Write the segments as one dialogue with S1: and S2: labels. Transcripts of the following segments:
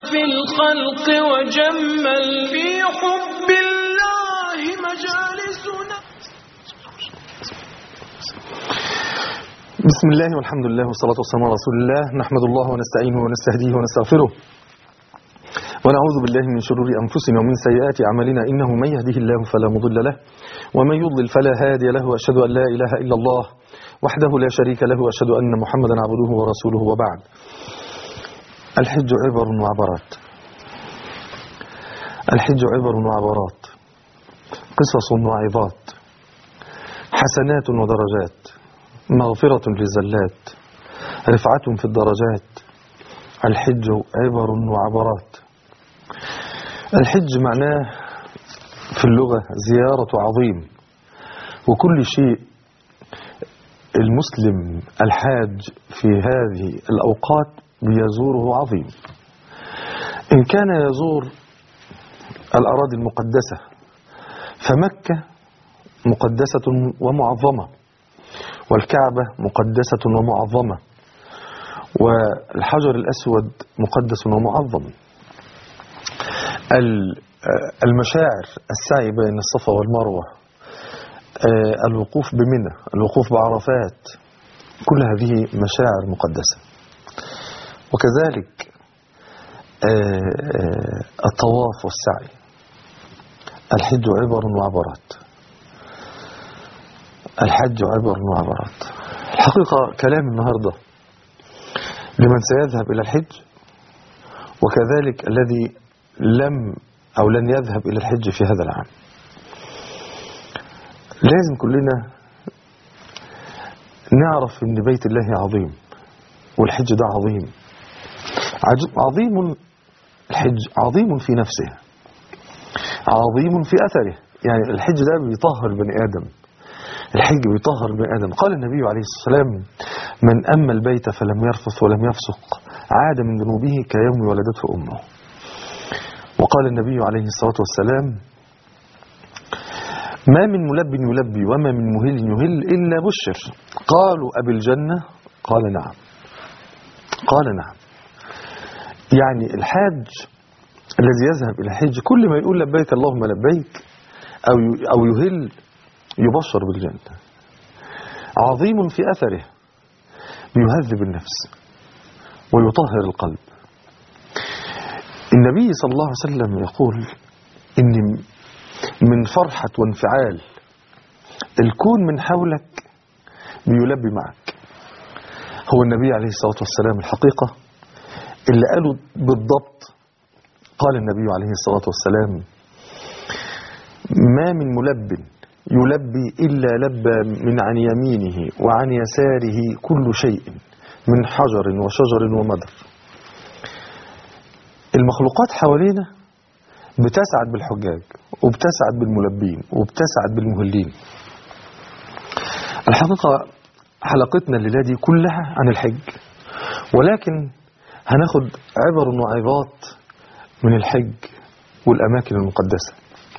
S1: في الخلق وجمل في حب الله مجالسنا
S2: بسم الله والحمد لله والصلاة والسلام على رسول الله نحمد الله ونستعينه ونستهديه ونستغفره ونعوذ بالله من شرور أنفسنا ومن سيئات أعمالنا إنه من يهده الله فلا مضل له ومن يضلل فلا هادي له وأشهد أن لا إله إلا الله وحده لا شريك له وأشهد أن محمدا عبده ورسوله وبعد الحج عبر وعبرات الحج عبر وعبرات قصص وعظات حسنات ودرجات مغفرة للزلات رفعة في الدرجات الحج عبر وعبرات الحج معناه في اللغة زيارة عظيم وكل شيء المسلم الحاج في هذه الأوقات بيزوره عظيم إن كان يزور الأراضي المقدسة فمكة مقدسة ومعظمة والكعبة مقدسة ومعظمة والحجر الأسود مقدس ومعظم المشاعر السعي بين الصفا والمروة الوقوف بمنى الوقوف بعرفات كل هذه مشاعر مقدسة وكذلك الطواف والسعي الحج عبر وعبرات الحج عبر وعبرات الحقيقة كلام النهاردة لمن سيذهب إلى الحج وكذلك الذي لم أو لن يذهب إلى الحج في هذا العام لازم كلنا نعرف أن بيت الله عظيم والحج ده عظيم عظيم الحج عظيم في نفسه عظيم في أثره يعني الحج ده بيطهر بني آدم الحج بيطهر بني آدم قال النبي عليه الصلاة والسلام من أما البيت فلم يرفث ولم يفسق عاد من ذنوبه كيوم ولدته أمه وقال النبي عليه الصلاة والسلام ما من ملب يلبي وما من مهل يهل إلا بشر قالوا أبي الجنة قال نعم قال نعم يعني الحاج الذي يذهب إلى الحج كل ما يقول لبيك اللهم لبيك أو أو يهل يبشر بالجنة عظيم في أثره بيهذب النفس ويطهر القلب النبي صلى الله عليه وسلم يقول إن من فرحة وانفعال الكون من حولك بيلبي معك هو النبي عليه الصلاة والسلام الحقيقة اللي قالوا بالضبط قال النبي عليه الصلاة والسلام ما من ملب يلبي إلا لبى من عن يمينه وعن يساره كل شيء من حجر وشجر ومدر المخلوقات حوالينا بتسعد بالحجاج وبتسعد بالملبين وبتسعد بالمهلين الحقيقة حلقتنا الليلة دي كلها عن الحج ولكن هناخد عبر وعظات من الحج والأماكن المقدسة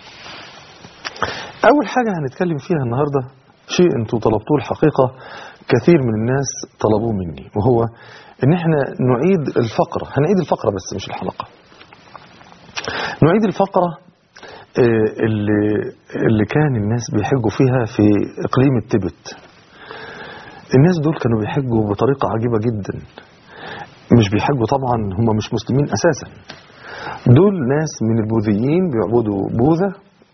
S2: أول حاجة هنتكلم فيها النهاردة شيء انتوا طلبتوه الحقيقة كثير من الناس طلبوه مني وهو ان احنا نعيد الفقرة هنعيد الفقرة بس مش الحلقة نعيد الفقرة اللي, اللي كان الناس بيحجوا فيها في اقليم التبت الناس دول كانوا بيحجوا بطريقة عجيبة جدا مش بيحجوا طبعا هم مش مسلمين اساسا دول ناس من البوذيين بيعبدوا بوذا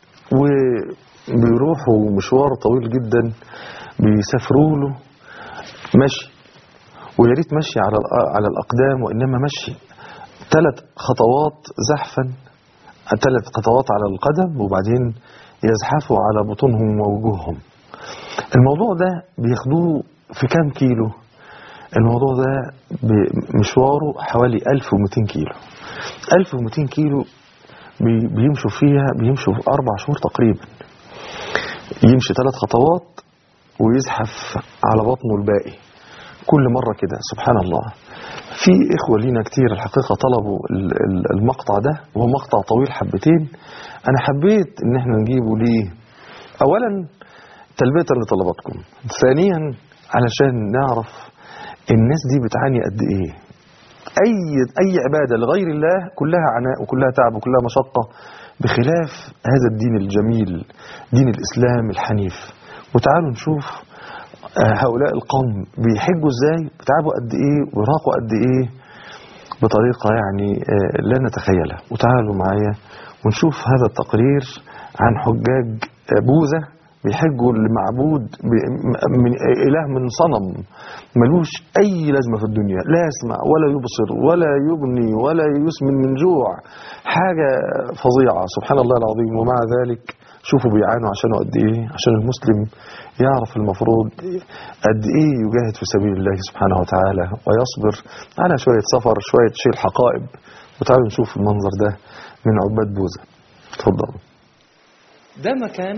S2: وبيروحوا مشوار طويل جدا بيسافروا له مشي ويا ريت مشي على على الاقدام وانما مشي ثلاث خطوات زحفا ثلاث خطوات على القدم وبعدين يزحفوا على بطونهم ووجوههم الموضوع ده بياخدوه في كام كيلو الموضوع ده مشواره حوالي 1200 كيلو 1200 كيلو بيمشوا فيها بيمشوا في أربع شهور تقريبا يمشي ثلاث خطوات ويزحف على بطنه الباقي كل مرة كده سبحان الله في إخوة لينا كتير الحقيقة طلبوا المقطع ده وهو مقطع طويل حبتين أنا حبيت إن احنا نجيبه ليه أولا تلبية لطلباتكم ثانيا علشان نعرف الناس دي بتعاني قد إيه أي أي عبادة لغير الله كلها عناء وكلها تعب وكلها مشقة بخلاف هذا الدين الجميل دين الإسلام الحنيف وتعالوا نشوف آه، هؤلاء القوم بيحجوا ازاي بتعبوا قد ايه وراقوا قد ايه بطريقة يعني آه، لا نتخيلها وتعالوا معايا ونشوف هذا التقرير عن حجاج آه، بوذا بيحجوا لمعبود ب- م- من إله من صنم ملوش أي لازمة في الدنيا لا يسمع ولا يبصر ولا يغني ولا يسمن من جوع حاجة فظيعة سبحان الله العظيم ومع ذلك شوفوا بيعانوا عشانه قد إيه عشان المسلم يعرف المفروض قد إيه يجاهد في سبيل الله سبحانه وتعالى ويصبر على شوية سفر شوية شيل حقائب وتعالوا نشوف المنظر ده من عباد بوذا اتفضلوا
S3: ده مكان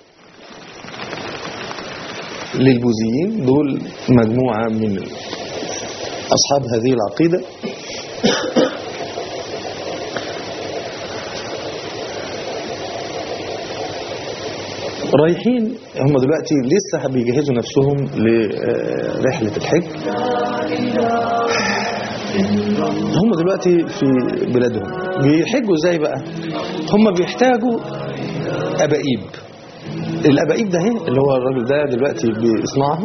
S3: للبوذيين دول مجموعة من أصحاب هذه العقيدة رايحين هم دلوقتي لسه بيجهزوا نفسهم لرحلة الحج هم دلوقتي في بلادهم بيحجوا ازاي بقى هم بيحتاجوا أبائيب الأبائيب ده اهي اللي هو الراجل ده دلوقتي بيصنعها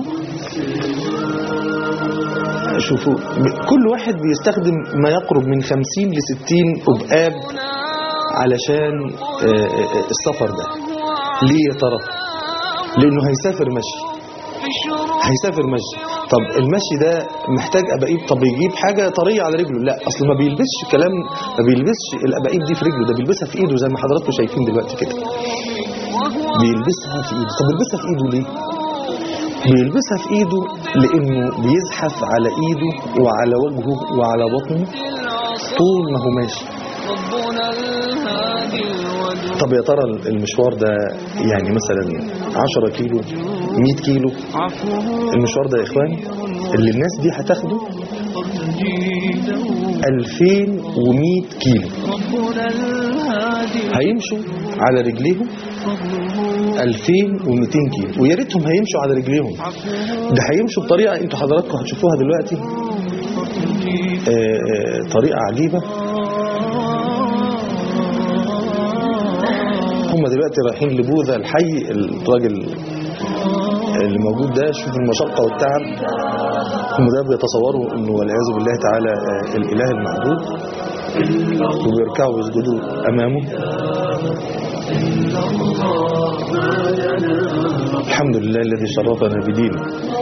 S3: شوفوا ب- كل واحد بيستخدم ما يقرب من 50 ل 60 أبقاب علشان آه، آه، السفر ده ليه يا ترى لأنه هيسافر مشي هيسافر مشي طب المشي ده محتاج أبائيب طب يجيب حاجة طرية على رجله لا أصل ما بيلبسش كلام ما بيلبسش الأبائيب دي في رجله ده بيلبسها في إيده زي ما حضراتكم شايفين دلوقتي كده بيلبسها في ايده طب بيلبسها في ايده ليه بيلبسها في ايده لانه بيزحف على ايده وعلى وجهه وعلى بطنه طول ما هو ماشي
S1: ربنا الهادي الودود
S3: طب يا ترى المشوار ده يعني مثلا 10 كيلو 100 كيلو
S1: عفوه
S3: المشوار ده يا اخوان اللي الناس دي هتاخده 2100 كيلو
S1: ربنا الهادي
S3: هيمشوا على رجليهم 2200 كيلو ويا ريتهم هيمشوا على رجليهم ده هيمشوا بطريقه انتوا حضراتكم هتشوفوها دلوقتي آه، آه، طريقه عجيبه هم دلوقتي رايحين لبوذا الحي الراجل اللي موجود ده شوف المشقه والتعب هم ده بيتصوروا انه والعياذ بالله تعالى آه، الاله المعبود وبيركعوا ويسجدوا امامه الحمد لله الذي شرفنا بدينه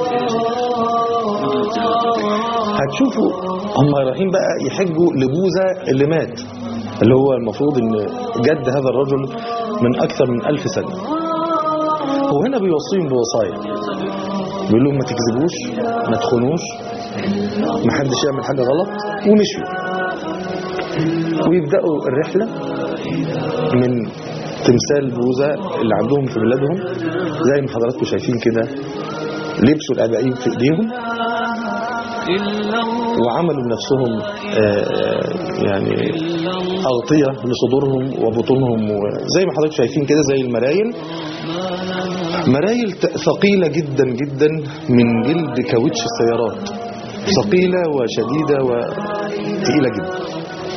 S3: هتشوفوا هم رايحين بقى يحجوا لبوذا اللي مات اللي هو المفروض ان جد هذا الرجل من اكثر من ألف سنة هو هنا بيوصيهم بوصايا بيقول لهم ما تكذبوش ما تخونوش ما حدش يعمل حاجة غلط ومشوا ويبدأوا الرحلة من تمثال بوذا اللي عندهم في بلادهم زي ما حضراتكم شايفين كده لبسوا الأبائيب في ايديهم
S1: إلا الله
S3: وعملوا لنفسهم آه، يعني أغطية لصدورهم وبطونهم زي ما حضرتك شايفين كده زي المرايل مرايل ت- ثقيلة جدا جدا من جلد كاوتش السيارات ثقيلة وشديدة وثقيلة جدا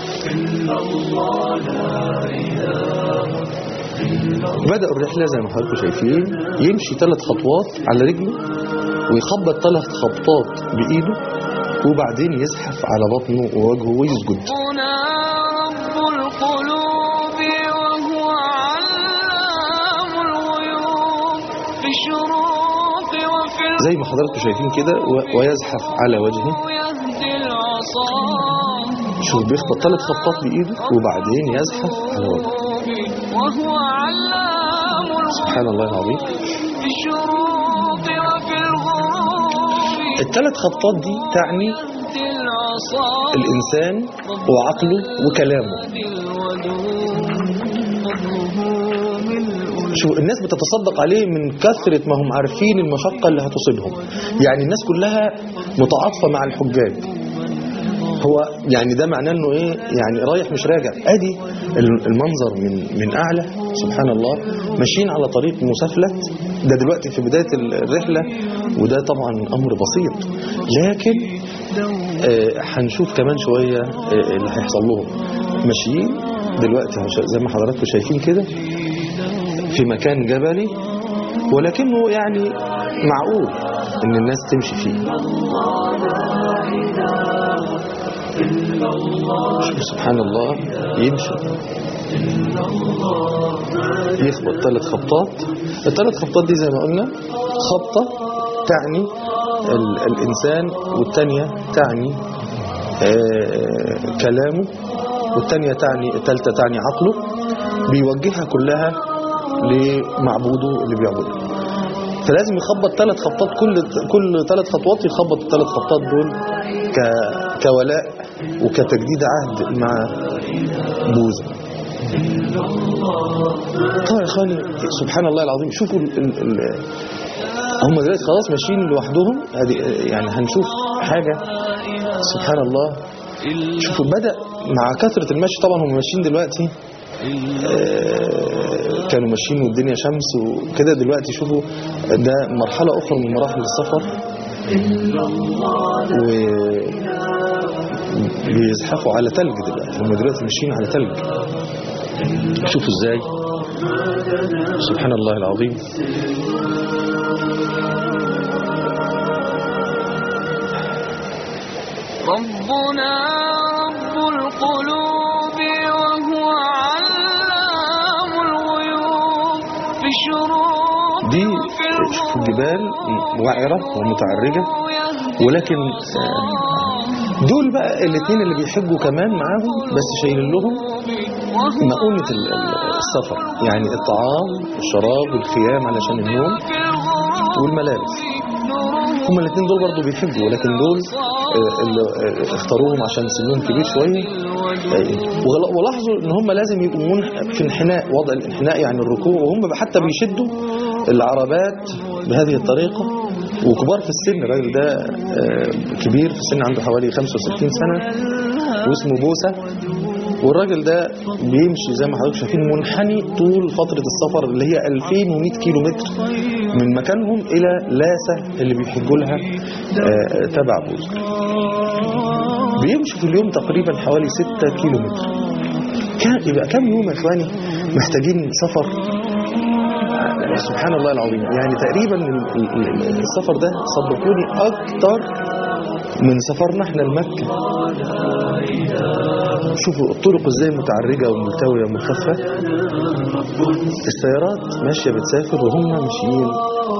S3: بدأوا الرحلة زي ما حضراتكم شايفين يمشي ثلاث خطوات على رجله ويخبط ثلاث خبطات بإيده وبعدين يزحف على بطنه ووجهه ويسجد
S1: ربنا رب القلوب وهو علام الغيوب في الشروق وفي
S3: زي ما حضراتكم شايفين كده و- ويزحف على وجهه
S1: يهدي العصا
S3: شوف بيخبط ثلاث خبطات بإيده وبعدين يزحف على وجهه
S1: وهو علام الغيوب
S3: سبحان الله العظيم
S1: في الشروق وفي الغروب
S3: الثلاث خبطات دي تعني
S1: يهدي العصا
S3: الإنسان وعقله وكلامه
S1: يهدي الودود فضله ملء
S3: شو الناس بتتصدق عليه من كثرة ما هم عارفين المشقة اللي هتصيبهم يعني الناس كلها متعاطفة مع الحجاج هو يعني ده معناه انه ايه يعني رايح مش راجع ادي المنظر من من اعلى سبحان الله ماشيين على طريق مسافلت ده دلوقتي في بداية الرحلة وده طبعا امر بسيط لكن آه، هنشوف كمان شوية آه، اللي هيحصل لهم ماشيين دلوقتي هش- زي ما حضراتكم شايفين كده في مكان جبلي ولكنه يعني معقول ان الناس تمشي فيه شوف سبحان الله يمشي يخبط ثلاث خبطات الثلاث خبطات دي زي ما قلنا خبطة تعني ال- الإنسان والتانية تعني آه، كلامه والتانية تعني التالتة تعني عقله بيوجهها كلها لمعبوده اللي بيعبده فلازم يخبط ثلاث خبطات كل كل ثلاث خطوات يخبط الثلاث خبطات دول ك كولاء وكتجديد عهد مع بوذا طبعا يا اخواني سبحان الله العظيم شوفوا ال ال ال هم دلوقتي خلاص ماشيين لوحدهم هذه يعني هنشوف حاجة سبحان الله شوفوا بدأ مع كثرة المشي طبعا هم ماشيين دلوقتي آه، كانوا ماشيين والدنيا شمس وكده دلوقتي شوفوا ده مرحلة أخرى من مراحل السفر و بيزحفوا على تلج دلوقتي هم دلوقتي ماشيين على تلج شوفوا ازاي سبحان الله العظيم
S1: ربنا رب القلوب وهو علام الغيوب في الشروق
S3: دي
S1: وفي
S3: شوفوا الجبال وعرة ومتعرجة ولكن آه، دول بقى الاثنين اللي بيحجوا كمان معاهم بس شايلين لهم مؤونة ال- ال- السفر يعني الطعام والشراب والخيام علشان النوم والملابس هما الاثنين دول برضو بيحجوا ولكن دول آه، اللي آه، اختاروهم عشان سنهم كبير شوية آه، وغل- ولاحظوا ان هم لازم يبقوا منح- في انحناء وضع الانحناء يعني الركوع وهم حتى بيشدوا العربات بهذه الطريقة وكبار في السن الراجل ده آه، كبير في السن عنده حوالي 65 سنة واسمه بوسة والراجل ده بيمشي زي ما حضرتك شايفين منحني طول فترة السفر اللي هي 2100 كيلو متر من مكانهم إلى لاسة اللي بيحجوا لها آه، تبع بوز بيمشوا في اليوم تقريبا حوالي 6 كيلو متر كان يبقى كم يوم يا إخواني محتاجين سفر آه، سبحان الله العظيم يعني تقريبا ال- ال- ال- السفر ده صدقوني أكتر من سفرنا احنا لمكة شوفوا الطرق ازاي متعرجة وملتوية ومخفة السيارات ماشية بتسافر وهم ماشيين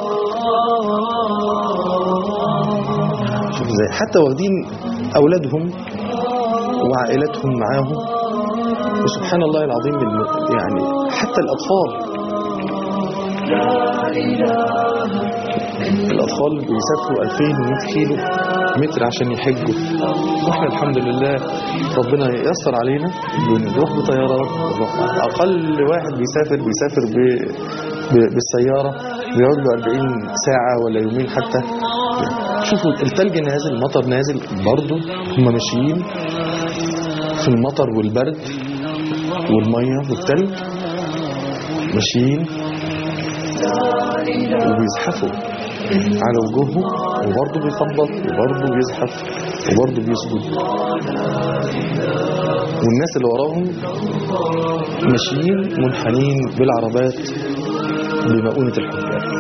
S3: شوفوا ازاي حتى واخدين أولادهم وعائلتهم معاهم وسبحان الله العظيم الم- يعني حتى الأطفال الأطفال بيسافروا 2100 كيلو متر عشان يحجوا واحنا الحمد لله ربنا ييسر علينا بنروح بطيارات بنروح أقل واحد بيسافر بيسافر ب... ب... بالسيارة بيقعد له 40 ساعة ولا يومين حتى شوفوا التلج نازل المطر نازل برضه هم ماشيين في المطر والبرد والمية والتلج ماشيين وبيزحفوا على وجوههم وبرضه بيخبط وبرضه بيزحف وبرضه بيسجد والناس اللي وراهم ماشيين منحنين بالعربات بمؤونة الحجاج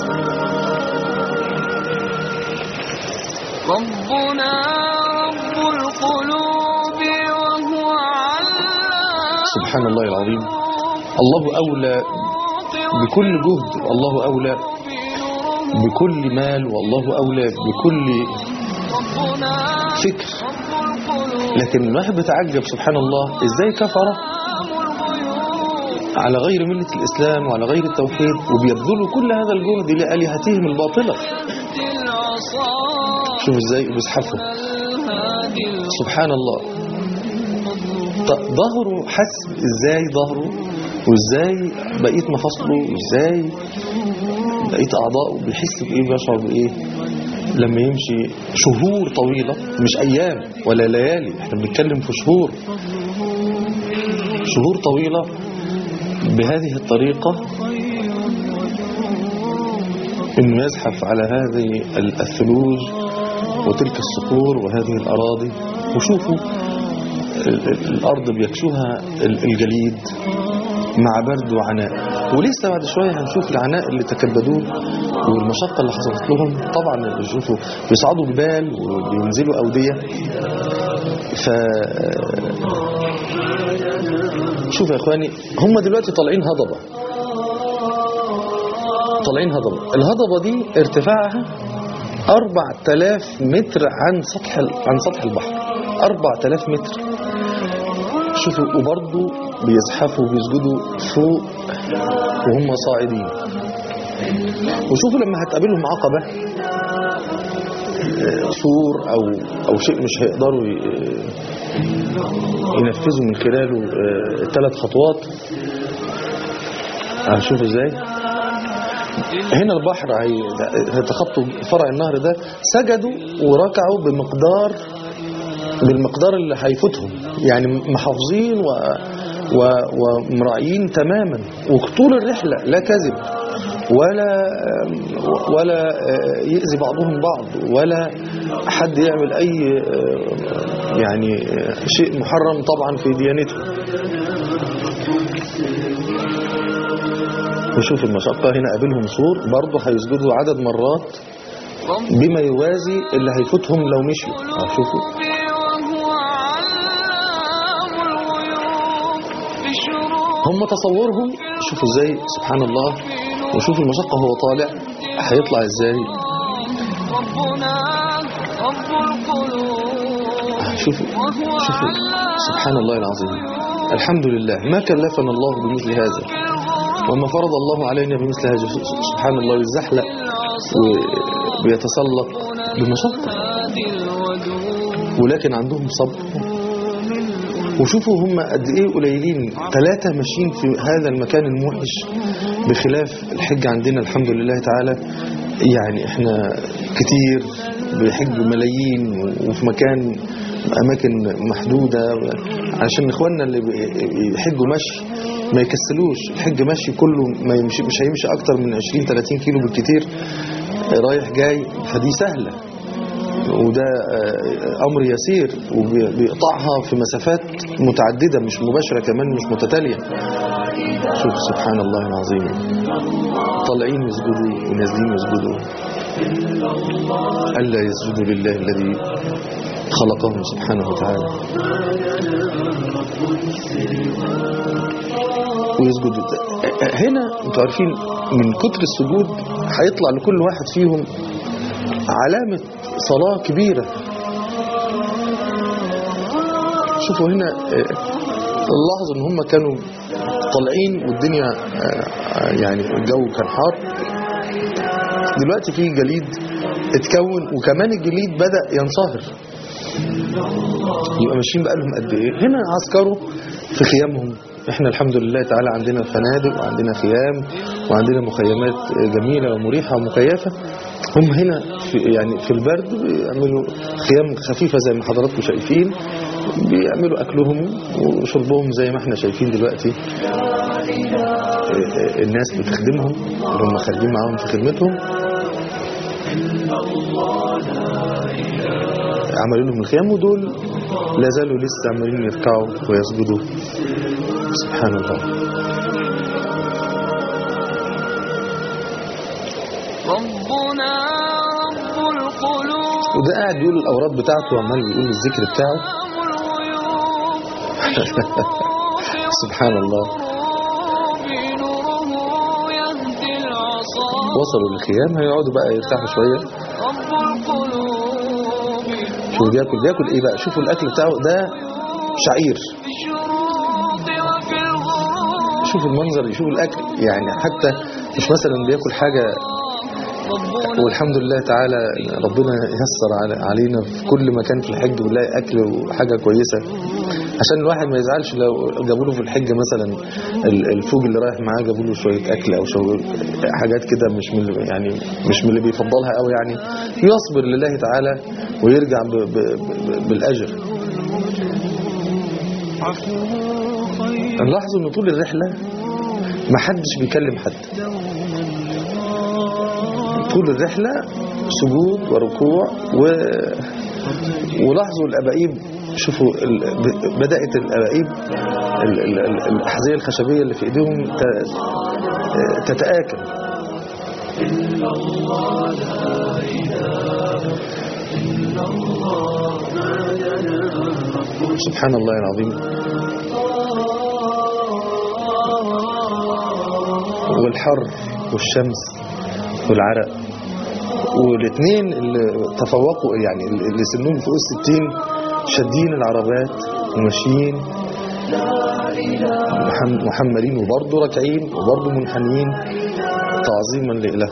S1: ربنا رب القلوب وهو علام
S3: سبحان الله العظيم الله أولى بكل جهد الله أولى بكل مال والله أولى بكل
S1: ربنا
S3: فكر
S1: رب القلوب
S3: لكن الواحد بيتعجب سبحان الله ازاي كفر على غير ملة الإسلام وعلى غير التوحيد وبيبذلوا كل هذا الجهد لآلهتهم الباطلة
S1: العصا
S3: شوف ازاي بيزحفوا
S1: الهادي
S3: سبحان الله ط- ظهره حس ازاي ظهره وازاي بقية مفاصله وازاي بقية أعضائه بيحس بإيه بيشعر بإيه لما يمشي شهور طويلة مش أيام ولا ليالي احنا بنتكلم في شهور شهور طويلة بهذه الطريقة انه يزحف على هذه ال- الثلوج وتلك الصخور وهذه الأراضي وشوفوا ال- ال- الأرض بيكسوها ال- الجليد مع برد وعناء ولسه بعد شوية هنشوف العناء اللي تكبدوه والمشقة اللي حصلت لهم طبعا شوفوا بيصعدوا جبال وبينزلوا أودية ف شوف يا اخواني هم دلوقتي طالعين هضبة طالعين هضبة الهضبة دي ارتفاعها 4000 متر عن سطح ال- عن سطح البحر 4000 متر شوفوا وبرضه بيزحفوا وبيسجدوا فوق وهم صاعدين وشوفوا لما هتقابلهم عقبة آه، سور او او شيء مش هيقدروا ي- ينفذوا من خلاله ثلاث خطوات هنشوف ازاي هنا البحر هي- هيتخطوا فرع النهر ده سجدوا وركعوا بمقدار بالمقدار اللي هيفوتهم يعني محافظين و و ومراعيين تماما وطول الرحلة لا كذب ولا ولا يأذي بعضهم بعض ولا حد يعمل أي يعني شيء محرم طبعا في ديانته نشوف المشقة هنا قابلهم سور برضه هيسجدوا عدد مرات بما يوازي اللي هيفوتهم لو مشوا شوفوا
S1: وهو علام الغيوب بشروق
S3: هم تصورهم شوفوا ازاي سبحان الله وشوفوا المشقة هو طالع هيطلع ازاي
S1: ربنا رب القلوب
S3: شوفوا شوفوا سبحان الله العظيم الحمد لله ما كلفنا الله بمثل هذا وما فرض الله علينا بمثل هذا سبحان الله يزحلق وبيتسلق بمشقة
S1: هادي الودود
S3: ولكن عندهم صبر وشوفوا هم قد ايه قليلين ثلاثة ماشيين في هذا المكان الموحش بخلاف الحج عندنا الحمد لله تعالى يعني احنا كتير بيحج ملايين وفي مكان اماكن محدودة عشان اخواننا اللي بيحجوا مشي ما يكسلوش الحج مشي كله ما يمشي مش هيمشي اكتر من 20 30 كيلو بالكتير رايح جاي فدي سهله وده آه، أمر يسير وبيقطعها في مسافات متعددة مش مباشرة كمان مش متتالية شوف سبحان الله العظيم طالعين يسجدوا ونازلين يسجدوا ألا يسجدوا لله الذي خلقهم سبحانه وتعالى ويسجدوا هنا انتوا عارفين من كتر السجود هيطلع لكل واحد فيهم علامة صلاة كبيرة شوفوا هنا آه، لاحظوا ان هم كانوا طالعين والدنيا آه، آه، يعني الجو كان حار دلوقتي في جليد اتكون وكمان الجليد بدأ ينصهر يبقى ماشيين بقالهم قد ايه هنا عسكروا في خيامهم احنا الحمد لله تعالى عندنا فنادق وعندنا خيام وعندنا مخيمات جميلة ومريحة ومكيفة هم هنا في يعني في البرد بيعملوا خيام خفيفة زي ما حضراتكم شايفين بيعملوا أكلهم وشربهم زي ما احنا شايفين دلوقتي الناس بتخدمهم اللي هم خارجين معاهم في خدمتهم عملوا لهم الخيام ودول لا زالوا لسه عمالين يركعوا ويسجدوا سبحان الله
S1: ربنا رب القلوب
S3: وده قاعد بيقول الأوراد بتاعته وعمال بيقول الذكر بتاعه
S1: علام الغيوب
S3: سبحان الله
S1: بنوره يهدي العصا
S3: وصلوا للخيام هيقعدوا بقى يرتاحوا شوية
S1: رب القلوب
S3: شوفوا بياكل بياكل ايه بقى شوفوا الأكل بتاعه ده شعير
S1: في الشروق وفي الغروب
S3: شوفوا المنظر يشوفوا الأكل يعني حتى مش مثلا بياكل حاجة
S1: ربنا
S3: والحمد لله تعالى ربنا يسر على- علينا في كل مكان في الحج بنلاقي أكل وحاجة كويسة عشان الواحد ما يزعلش لو جابوا له في الحج مثلا ال- الفوج اللي رايح معاه جابوا له شوية أكل أو شوية حاجات كده مش من يعني مش من اللي بيفضلها قوي يعني يصبر لله تعالى ويرجع ب ب ب بالأجر نلاحظوا ان طول الرحلة ما حدش بيكلم حد طول الرحلة سجود وركوع و... ولاحظوا الأبائيب شوفوا ال... ب- بدأت الأبائيب ال... ال... ال- الأحذية الخشبية اللي في إيديهم ت... تتآكل سبحان الله العظيم والحر والشمس والعرق والاثنين اللي تفوقوا يعني اللي سنهم فوق الستين شادين العربات وماشيين محم- محملين وبرضه راكعين وبرضه منحنيين تعظيما لإله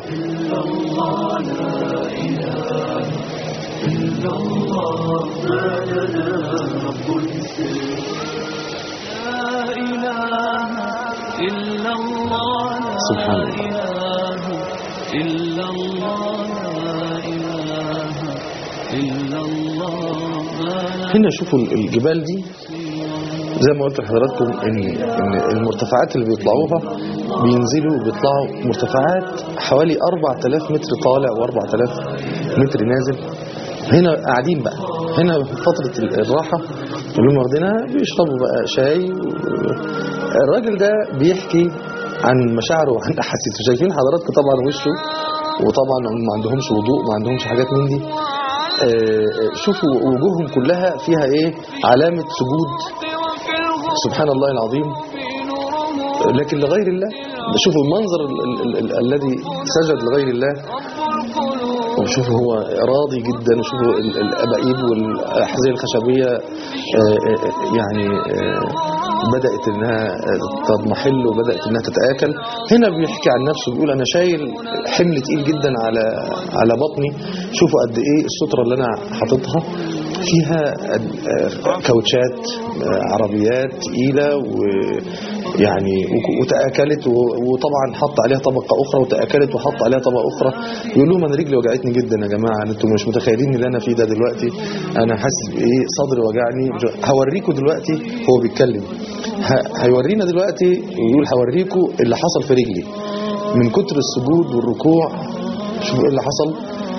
S1: لا إله إلا الله لا
S3: سبحان الله.
S1: إله إلا الله لا إله إلا الله لا
S3: هنا شوفوا الجبال دي زي ما قلت لحضراتكم ان ان المرتفعات اللي بيطلعوها بينزلوا بيطلعوا مرتفعات حوالي 4000 متر طالع و4000 متر نازل هنا قاعدين بقى هنا في فترة الراحة اللي هم واخدينها بيشربوا بقى شاي الراجل ده بيحكي عن مشاعره وعن احاسيسه شايفين حضراتكم طبعا وشه وطبعا هم ما عندهمش وضوء ما عندهمش حاجات من دي آه، آه، شوفوا وجوههم كلها فيها ايه علامة سجود
S1: وفي الغرب
S3: سبحان الله العظيم
S1: نوره
S3: لكن لغير الله شوفوا المنظر ال ال ال ال الذي سجد لغير الله
S1: رب القلوب
S3: وشوفوا هو راضي جدا وشوفوا ال- الأبائيب والأحذية الخشبية آه، آه، يعني آه، بدأت إنها آه، تضمحل وبدأت إنها تتآكل هنا بيحكي عن نفسه بيقول أنا شايل حمل تقيل جدا على على بطني شوفوا قد إيه السترة اللي أنا حاططها فيها قد- آه، كاوتشات آه، عربيات تقيلة ويعني وك- وتآكلت و- وطبعا حط عليها طبقة أخرى وتآكلت وحط عليها طبقة أخرى يقول لهم أنا رجلي وجعتني جدا يا جماعة أنتم مش متخيلين اللي أنا فيه ده دلوقتي أنا حاسس بإيه صدري وجعني هوريكم دلوقتي هو بيتكلم ه- هيورينا دلوقتي ويقول هوريكم اللي حصل في رجلي من كتر السجود والركوع شوفوا إيه اللي حصل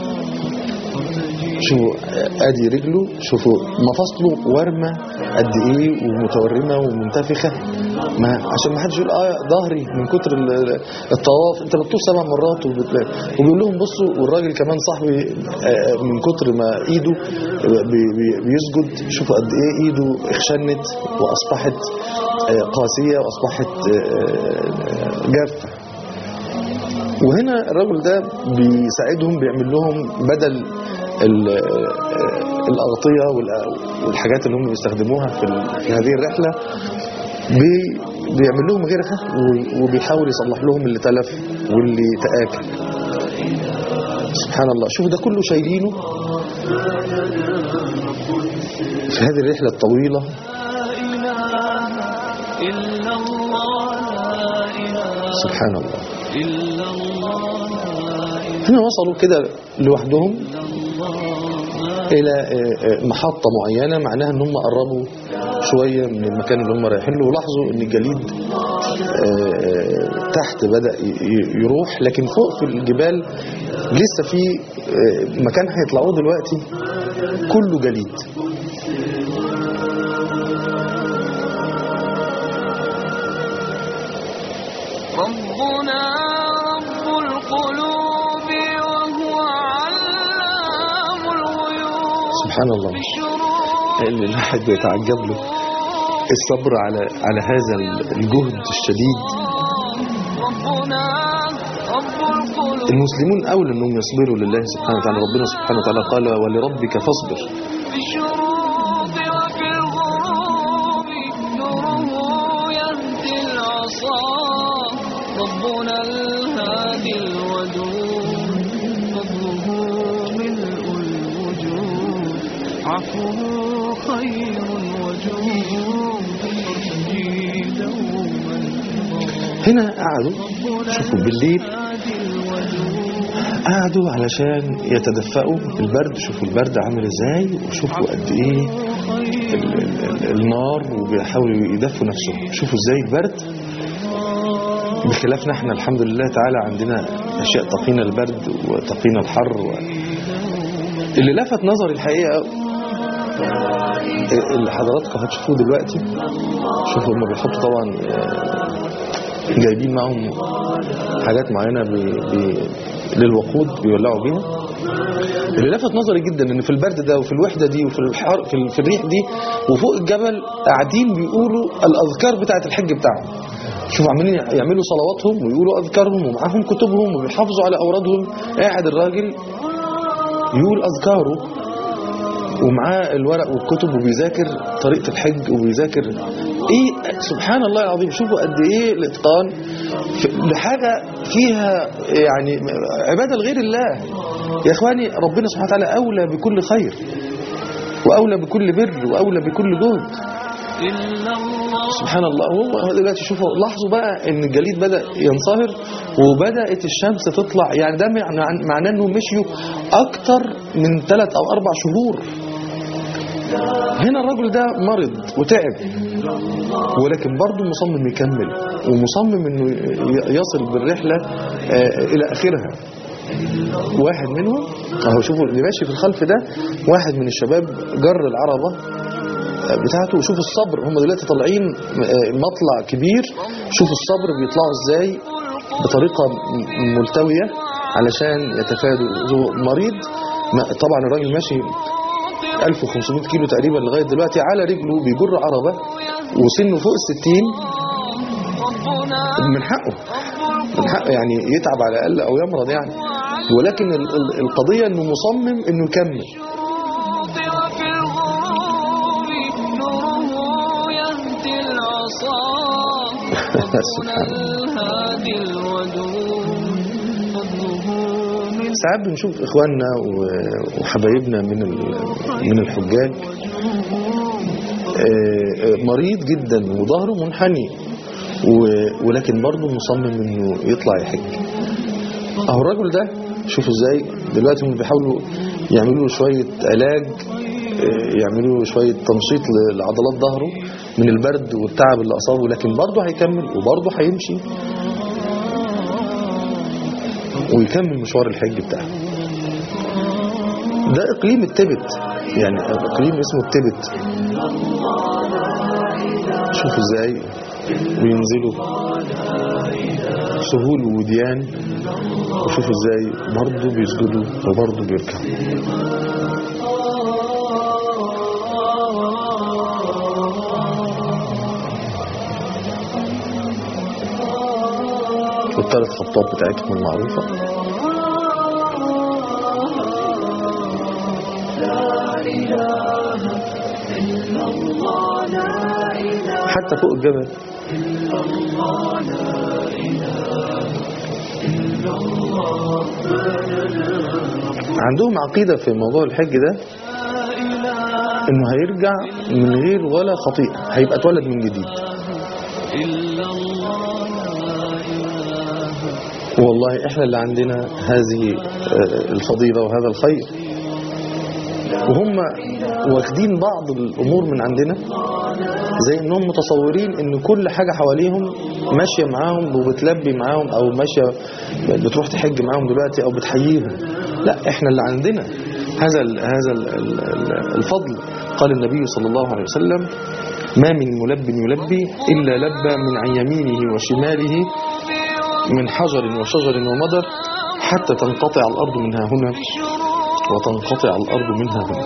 S3: شوفوا ادي رجله شوفوا مفاصله ورمه قد ايه ومتورمه ومنتفخه ما عشان ما حدش يقول اه ظهري من كتر ال- الطواف انت بتطوف سبع مرات وبت- وبيقول لهم بصوا والراجل كمان صاحبي آه، من كتر ما ايده بي- بي- بيسجد شوفوا قد ايه ايده اخشنت واصبحت آه، قاسيه واصبحت آه، جافه وهنا الرجل ده بيساعدهم بيعمل لهم بدل ال- الأغطية والأ- والحاجات اللي هم بيستخدموها في ال- في هذه الرحلة بي- بيعمل لهم غيرها و- وبيحاول يصلح لهم اللي تلف واللي تآكل سبحان الله شوفوا ده كله شايلينه في هذه الرحلة الطويلة
S1: إلا الله لا إله
S3: سبحان الله
S1: إلا الله لا إله
S3: هنا وصلوا كده لوحدهم
S1: إلا الله
S3: الى آه، آه، محطة معينة معناها ان هم قربوا شوية من المكان اللي هم رايحين له ولاحظوا ان الجليد آه، آه، تحت بدأ ي- ي- يروح لكن فوق في الجبال لسه في آه، مكان هيطلعوه دلوقتي كله جليد
S1: ربنا رب القلوب وهو علام الغيوب
S3: سبحان الله
S1: بشروق
S3: اللي الواحد بيتعجب له الصبر على على هذا الجهد الشديد
S1: ربنا رب القلوب
S3: المسلمون أولى أنهم يصبروا لله سبحانه وتعالى ربنا سبحانه وتعالى قال ولربك فاصبر
S1: بالشروق وفي الغروب نوره يهدي العصا ربنا الهادي الودود فضله ملء الوجود عفوه خير وجود فرجي دوما
S3: هنا قعدوا شوفوا بالليل
S1: هادي الودود
S3: قعدوا علشان يتدفئوا البرد شوفوا البرد عامل ازاي وشوفوا قد ايه ال- ال- ال- النار وبيحاولوا يدفوا نفسهم شوفوا ازاي البرد بخلافنا احنا الحمد لله تعالى عندنا اشياء تقينا البرد وتقينا الحر و... اللي لفت نظري الحقيقه اللي حضراتكم هتشوفوه دلوقتي شوفوا هم بيحطوا طبعا آه، جايبين معاهم حاجات معينه ب... ب... للوقود بيولعوا بيها اللي لفت نظري جدا ان في البرد ده وفي الوحده دي وفي الحر في, ال- في الريح دي وفوق الجبل قاعدين بيقولوا الاذكار بتاعه الحج بتاعهم شوفوا عاملين يعملوا صلواتهم ويقولوا اذكارهم ومعاهم كتبهم وبيحافظوا على اورادهم قاعد الراجل يقول اذكاره ومعاه الورق والكتب وبيذاكر طريقة الحج وبيذاكر ايه سبحان الله العظيم شوفوا قد ايه الاتقان في- لحاجة فيها يعني عبادة لغير الله يا اخواني ربنا سبحانه وتعالى اولى بكل خير واولى بكل بر واولى بكل جهد
S1: إلا الله
S3: سبحان الله هو هو دلوقتي شوفوا لاحظوا بقى ان الجليد بدأ ينصهر وبدأت الشمس تطلع يعني ده معنى- معناه انهم مشيوا اكتر من ثلاث او اربع شهور هنا الرجل ده مرض وتعب ولكن برضه مصمم يكمل ومصمم انه ي- يصل بالرحلة آه، الى اخرها واحد منهم اهو شوفوا اللي ماشي في الخلف ده واحد من الشباب جر العربة بتاعته وشوفوا الصبر هم دلوقتي طالعين آه، مطلع كبير شوفوا الصبر بيطلعوا ازاي بطريقة م- ملتوية علشان يتفادوا هو مريض ما- طبعا الراجل ماشي 1500 كيلو تقريبا لغاية دلوقتي على رجله بيجر عربة وسنه فوق الستين
S1: ربنا
S3: من حقه من حقه يعني يتعب على الأقل أو يمرض يعني ولكن ال- ال- القضية انه مصمم انه يكمل
S1: وفي الغروب نوره يهدي العصا ربنا
S3: سبحان
S1: الهادي الودود فضله من
S3: ساعات بنشوف اخواننا و- وحبايبنا من ال- من الحجاج آه، آه، مريض جدا وظهره منحني و- ولكن برضه مصمم انه يطلع يحج اهو الراجل ده شوفوا ازاي دلوقتي هم بيحاولوا يعملوا له شويه علاج آه، يعملوا له شويه تنشيط ل- لعضلات ظهره من البرد والتعب اللي اصابه لكن برضه هيكمل وبرضه هيمشي ويكمل مشوار الحج بتاعه ده اقليم التبت يعني اقليم اسمه التبت شوفوا ازاي بينزلوا سهول ووديان وشوفوا ازاي برضه بيسجدوا وبرضه بيركعوا والثلاث خطات بتاعتهم المعروفة حتى فوق الجبل عندهم عقيدة في موضوع الحج ده انه هيرجع من غير ولا خطيئة هيبقى اتولد من جديد
S1: إلا الله لا إله
S3: والله احنا اللي عندنا هذه آه، الفضيلة وهذا الخير وهم واخدين بعض الامور من عندنا زي انهم متصورين ان كل حاجة حواليهم ماشية معاهم وبتلبي معاهم او ماشية بتروح تحج معاهم دلوقتي او بتحييهم لا احنا اللي عندنا هذا ال هذا ال ال الفضل قال النبي صلى الله عليه وسلم ما من ملب يلبي إلا لبى من عن يمينه وشماله من حجر وشجر ومدر حتى تنقطع الأرض منها هنا وتنقطع الأرض منها هنا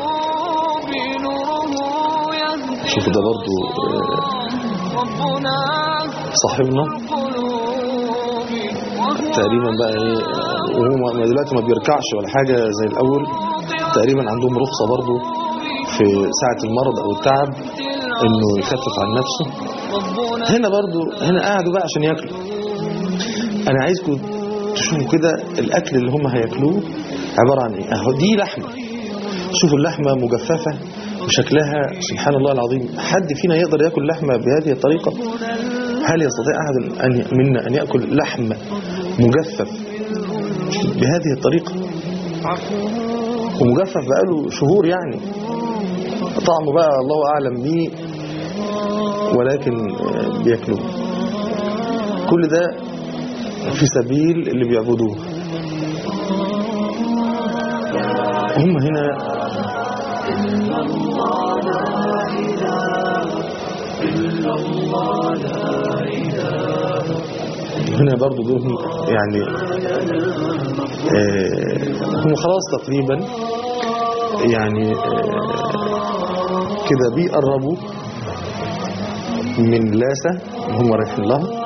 S1: بنوره يهدي
S3: شوفوا ده برضو آه،
S1: ربنا
S3: صاحبنا
S1: قلوب وهو
S3: تقريبا بقى ايه آه، وهو ما- دلوقتي ما بيركعش ولا حاجة زي الأول تقريبا عندهم رخصة برضو في ساعة المرض أو التعب إنه يخفف عن نفسه
S1: ربنا
S3: هنا برضو هنا قعدوا بقى عشان ياكلوا انا عايزكم تشوفوا كده الاكل اللي هم هياكلوه عبارة عن ايه اهو دي لحمة شوفوا اللحمة مجففة وشكلها سبحان الله العظيم حد فينا يقدر ياكل لحمة بهذه الطريقة هل يستطيع احد أن منا ان ياكل لحم مجفف بهذه الطريقة ومجفف بقاله شهور يعني طعمه بقى الله اعلم بيه ولكن آه، بياكلوه كل ده في سبيل اللي بيعبدوه هم هنا هنا برضو دول يعني آه، هم خلاص تقريبا يعني آه، كده بيقربوا من لاسة هم رايحين لها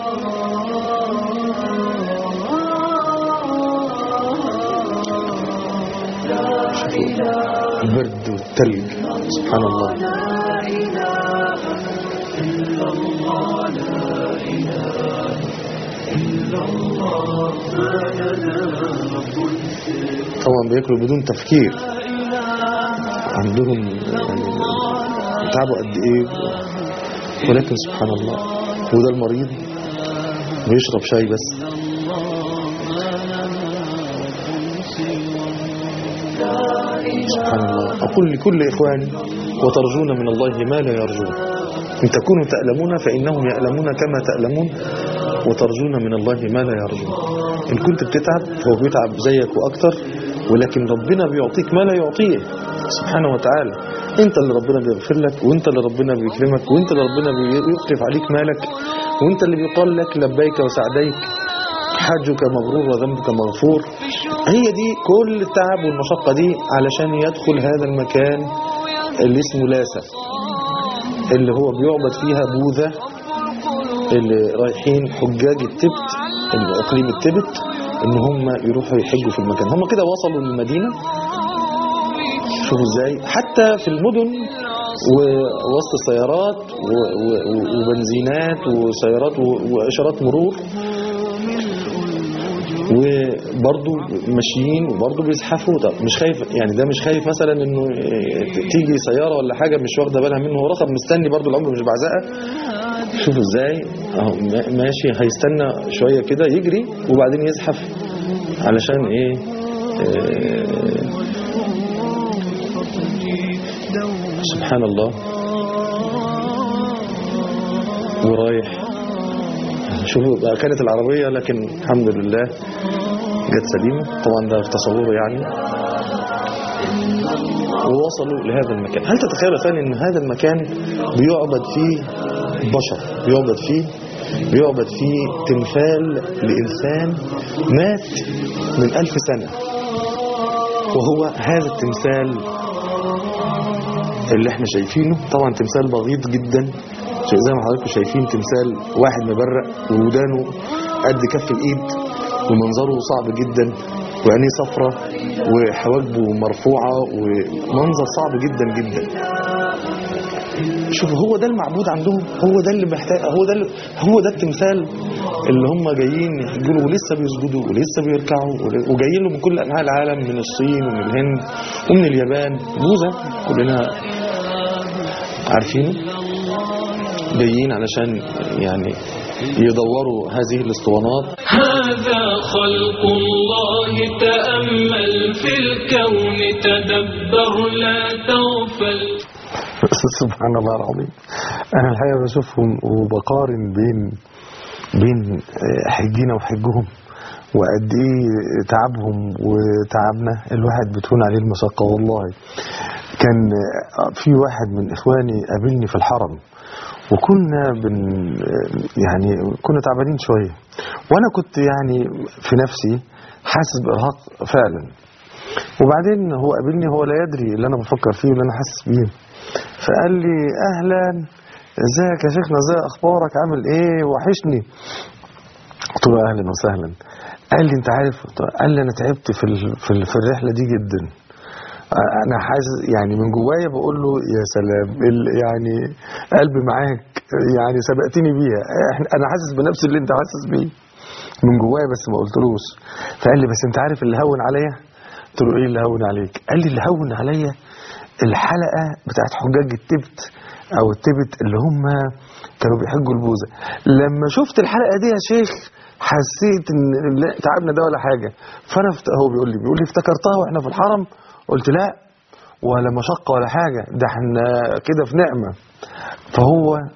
S3: شوفوا البرد والتلج سبحان الله طبعا بياكلوا بدون تفكير عندهم يعني تعبوا قد ايه ولكن سبحان الله وده المريض بيشرب شاي بس سبحان الله أقول لكل إخواني وترجون من الله ما لا يرجون إن تكونوا تألمون فإنهم يألمون كما تألمون وترجون من الله ما لا يرجون إن كنت بتتعب هو بيتعب زيك وأكتر ولكن ربنا بيعطيك ما لا يعطيه سبحانه وتعالى انت اللي ربنا بيغفر لك وانت اللي ربنا بيكرمك وانت اللي ربنا بيخلف عليك مالك وانت اللي بيقال لك لبيك وسعديك حجك مبرور وذنبك مغفور هي دي كل التعب والمشقة دي علشان يدخل هذا المكان اللي اسمه لاسة اللي هو بيعبد فيها بوذا اللي رايحين حجاج التبت اقليم التبت ان هم يروحوا يحجوا في المكان هم كده وصلوا للمدينة شوفوا ازاي حتى في المدن ووسط السيارات و- و- وبنزينات وسيارات و- واشارات مرور وبرضه ماشيين وبرضه بيزحفوا طب مش خايف يعني ده مش خايف مثلا انه ت- تيجي سياره ولا حاجه مش واخده بالها منه هو رقم مستني برضه العمر مش بعزقه شوفوا ازاي اهو ما- ماشي هيستنى شويه كده يجري وبعدين يزحف علشان ايه آه، سبحان الله ورايح شوفوا بقى كانت العربية لكن الحمد لله جت سليمة طبعا ده في تصوره يعني ووصلوا لهذا المكان هل تتخيل يا ثاني ان هذا المكان بيعبد فيه بشر بيعبد فيه بيعبد فيه تمثال لإنسان مات من ألف سنة وهو هذا التمثال اللي احنا شايفينه طبعا تمثال بغيض جدا شيء زي ما حضراتكم شايفين تمثال واحد مبرق وودانه قد كف الايد ومنظره صعب جدا وعينيه صفرة وحواجبه مرفوعة ومنظر صعب جدا جدا شوف هو ده المعبود عندهم هو ده اللي محتاج هو ده اللي هو ده التمثال اللي هم جايين يحجوا له ولسه بيسجدوا ولسه بيركعوا ول- وجايين له من كل انحاء العالم من الصين ومن الهند ومن اليابان بوذا كلنا عارفينه جايين علشان يعني يدوروا هذه الاسطوانات
S4: هذا خلق الله تأمل في الكون تدبر لا تغفل
S2: سبحان الله العظيم انا الحقيقه بشوفهم وبقارن بين بين آه، حجينا وحجهم وقد ايه تعبهم وتعبنا الواحد بتهون عليه المشقه والله كان آه، في واحد من اخواني قابلني في الحرم وكنا بن آه، يعني كنا تعبانين شويه وانا كنت يعني في نفسي حاسس بارهاق فعلا وبعدين هو قابلني هو لا يدري اللي انا بفكر فيه واللي انا حاسس بيه فقال لي اهلا ازيك يا شيخنا ازاي اخبارك عامل ايه وحشني قلت له اهلا وسهلا قال لي انت عارف قال لي انا تعبت في ال- في ال- في الرحله دي جدا انا حاسس يعني من جوايا بقول له يا سلام ال- يعني قلبي معاك يعني سبقتني بيها إحنا- انا حاسس بنفس اللي انت حاسس بيه من جوايا بس ما قلتلوش فقال لي بس انت عارف اللي هون عليا قلت له ايه اللي هون عليك قال لي اللي هون عليا الحلقه بتاعت حجاج التبت او التبت اللي هم كانوا بيحجوا البوذا لما شفت الحلقه دي يا شيخ حسيت ان لا تعبنا ده ولا حاجه فانا فت... هو بيقول لي بيقول لي افتكرتها واحنا في الحرم قلت لا ولا مشقه ولا حاجه ده احنا كده في نعمه فهو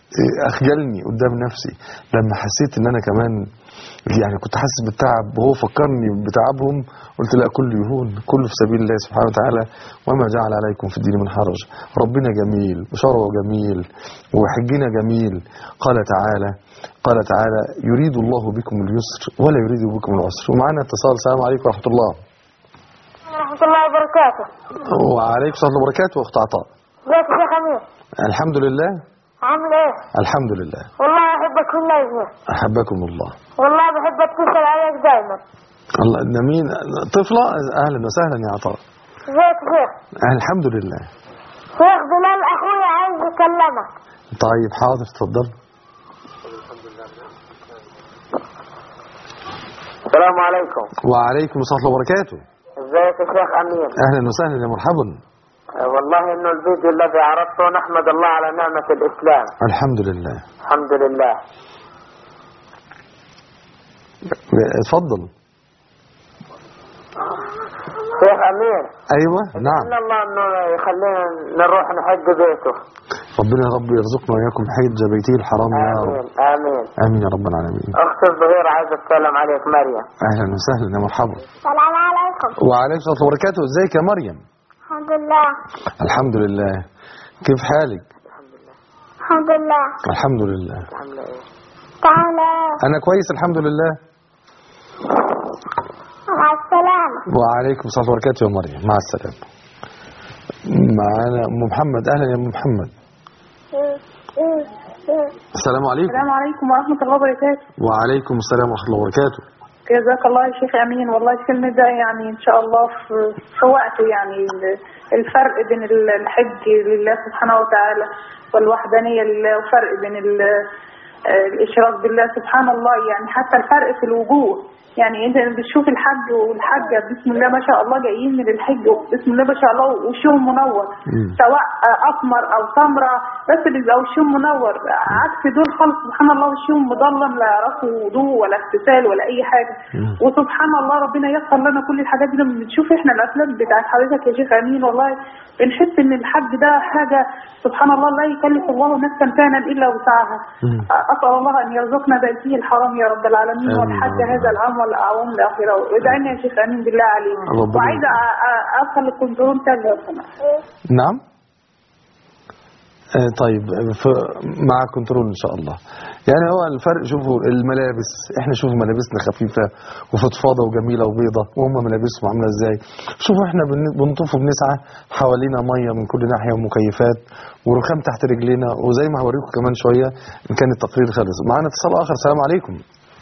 S2: إيه، اخجلني قدام نفسي لما حسيت ان انا كمان يعني كنت حاسس بالتعب وهو فكرني بتعبهم قلت لا كله يهون كله في سبيل الله سبحانه وتعالى وما جعل عليكم في الدين من حرج ربنا جميل وشرعه جميل وحجنا جميل قال تعالى قال تعالى يريد الله بكم اليسر ولا يريد بكم العسر ومعنا اتصال السلام عليكم ورحمة الله
S5: ورحمة الله وبركاته
S2: وعليكم السلام ورحمة الله وبركاته واخت عطاء
S5: ازيك يا شيخ أمير
S2: الحمد لله
S5: عامل ايه
S2: الحمد لله
S5: والله أحبك في الله يا شيخ
S2: أحبكم الله
S5: والله بحب اتصل عليك دايما
S2: الله ده مين طفلة أهلا وسهلا يا عطاء
S5: ازيك يا شيخ
S2: الحمد لله
S5: شيخ بلال أخويا عايز يكلمك
S2: طيب حاضر اتفضل
S5: السلام عليكم
S2: وعليكم السلام ورحمة الله وبركاته
S5: ازيك يا شيخ أمير
S2: أهلا وسهلا يا مرحبا
S5: والله انه الفيديو الذي عرضته نحمد الله على نعمة الإسلام
S2: الحمد لله
S5: الحمد لله
S2: اتفضل
S5: شيخ أمير
S2: أيوة نعم
S5: إن الله انه يخلينا نروح نحج بيته
S2: ربنا يا رب يرزقنا وإياكم حج بيته الحرام يا رب
S5: آمين آمين
S2: آمين يا رب العالمين
S5: أخت الظهير عايز أتكلم عليك مريم
S2: أهلا وسهلا يا مرحبا
S5: السلام عليكم
S2: وعليكم السلام ورحمة الله وبركاته ازيك يا مريم
S5: الحمد لله
S2: الحمد لله كيف حالك
S5: الحمد لله
S2: الحمد لله
S5: تعالى
S2: أنا كويس الحمد لله
S5: مع السلامة
S2: وعليكم السلام ورحمة الله وبركاته يا مريم مع السلامة معانا أم محمد أهلا يا أم محمد السلام عليكم
S6: السلام عليكم ورحمة الله وبركاته
S2: وعليكم السلام ورحمة الله وبركاته
S6: جزاك الله يا شيخ أمين والله الكلمة ده يعني إن شاء الله في, في وقته يعني ال- الفرق بين ال- الحج لله سبحانه وتعالى والوحدانية لله وفرق بين ال- الإشراك بالله سبحان الله يعني حتى الفرق في الوجوه يعني انت بتشوف الحج والحجة بسم الله ما شاء الله جايين من الحج بسم الله ما شاء الله وشهم منور
S2: مم.
S6: سواء أسمر أو سمرة بس بيبقى وشهم منور عكس دول خالص سبحان الله وشهم مظلم لا يعرفوا وضوء ولا اغتسال ولا أي حاجة
S2: مم.
S6: وسبحان الله ربنا يسر لنا كل الحاجات دي لما بنشوف احنا الأفلام بتاعت حضرتك يا شيخ أمين والله بنحس إن الحج ده حاجة سبحان الله لا يكلف الله نفسا كان إلا وسعها
S2: مم.
S6: أسأل الله أن يرزقنا بيته الحرام يا رب العالمين
S2: آمين
S6: والحج
S2: يا رب.
S6: هذا العام والأعوام الآخرة وادعينا يا شيخ أمين بالله عليك
S2: ربنا
S6: وعايزة أ- أ- أدخل الكنترول تاني لو سمحت
S2: نعم آه، طيب ف- مع كنترول ان شاء الله يعني هو الفرق شوفوا الملابس احنا شوفوا ملابسنا خفيفه وفضفاضه وجميله وبيضه وهم ملابسهم عامله ازاي شوفوا احنا بن- بنطوف وبنسعى حوالينا ميه من كل ناحيه ومكيفات ورخام تحت رجلينا وزي ما هوريكم كمان شويه ان كان التقرير خلص معانا اتصال اخر السلام عليكم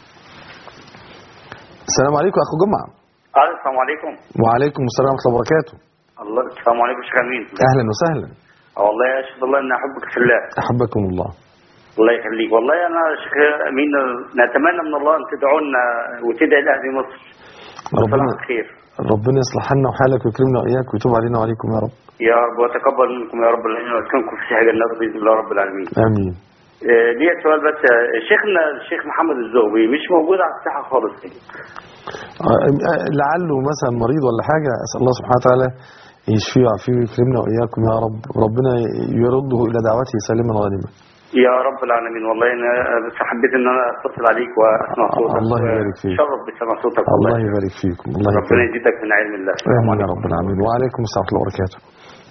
S2: السلام عليكم اخو جمعه
S7: السلام عليكم
S2: وعليكم السلام ورحمه الله وبركاته
S7: الله السلام عليكم شيخ امين
S2: اهلا وسهلا
S7: والله يا اشهد الله اني احبك في الله
S2: احبكم الله
S7: الله يخليك والله انا يا شيخ امين نتمنى من الله ان تدعونا وتدعي لاهل مصر
S2: ربنا
S7: بصلاح الخير
S2: ربنا يصلح لنا وحالك ويكرمنا واياك ويتوب علينا وعليكم يا رب
S7: يا رب وتقبل منكم يا رب العالمين ويسكنكم في سيح جنات باذن الله رب العالمين
S2: امين
S7: آه، ليا سؤال بس آه، شيخنا الشيخ محمد الزهبي مش موجود على الساحه خالص
S2: آه، آه، لعله مثلا مريض ولا حاجه اسال الله سبحانه وتعالى يشفيه ويعافيه ويكرمنا واياكم يا رب ربنا يرده الى دعوته سالما غانما
S7: يا رب العالمين والله انا بس حبيت ان انا اتصل عليك واسمع صوتك
S2: الله يبارك فيك.
S7: شرف بسمع صوتك
S2: الله يبارك فيكم الله
S7: ربنا
S2: يكرمك
S7: يزيدك من علم الله السلام
S2: امين يا
S7: عليكم.
S2: رب العالمين وعليكم السلام ورحمه الله وبركاته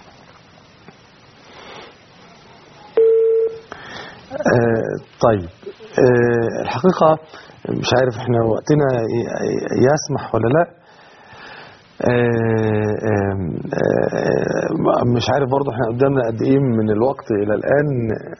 S2: آه طيب آه الحقيقة مش عارف احنا وقتنا ي- يسمح ولا لا آه آه آه مش عارف برضو احنا قدامنا قد ايه من الوقت الى الان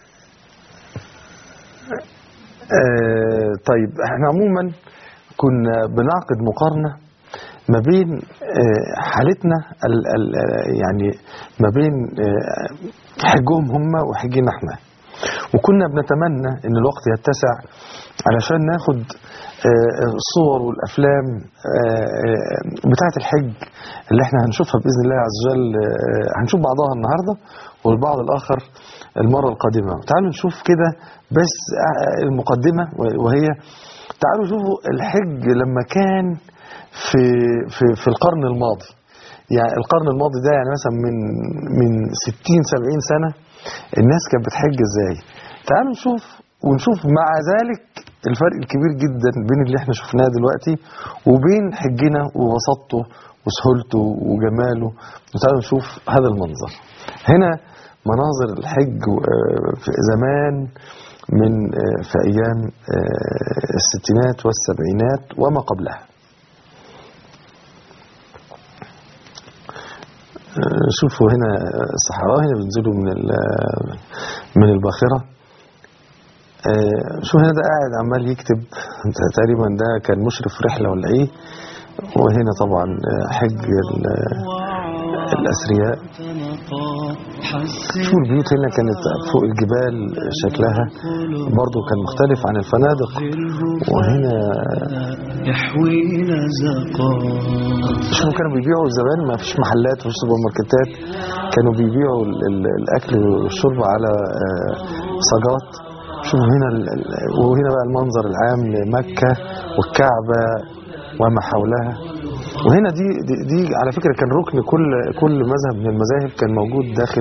S2: آه طيب احنا عموما كنا بنعقد مقارنة ما بين آه حالتنا ال ال يعني ما بين آه حجهم هم وحجنا احنا وكنا بنتمنى ان الوقت يتسع علشان ناخد آه، الصور والافلام آه، آه، بتاعه الحج اللي احنا هنشوفها باذن الله عز وجل آه، هنشوف بعضها النهارده والبعض الاخر المره القادمه تعالوا نشوف كده بس آه، المقدمه وهي تعالوا شوفوا الحج لما كان في في في القرن الماضي يعني القرن الماضي ده يعني مثلا من من 60 70 سنه الناس كانت بتحج ازاي تعالوا نشوف ونشوف مع ذلك الفرق الكبير جدا بين اللي احنا شفناه دلوقتي وبين حجنا وبساطته وسهولته وجماله وتعالوا نشوف هذا المنظر هنا مناظر الحج آه، في زمان من آه، في ايام آه، الستينات والسبعينات وما قبلها آه، شوفوا هنا الصحراء هنا بينزلوا من ال- من الباخره آه، شو هنا ده قاعد عمال يكتب تقريبا ده كان مشرف رحلة ولا ايه وهنا طبعا آه، حج ال- الأثرياء شوفوا البيوت هنا كانت فوق الجبال شكلها برضو كان مختلف عن الفنادق وهنا
S8: يحوينا زقاء
S2: شوفوا كانوا بيبيعوا زمان ما فيش محلات وفيش سوبر ماركتات كانوا بيبيعوا ال- ال- الأكل والشرب على آه، صاجات شوفوا هنا ال- ال- وهنا بقى المنظر العام لمكة والكعبة وما حولها وهنا دي, دي دي على فكرة كان ركن كل كل مذهب من المذاهب كان موجود داخل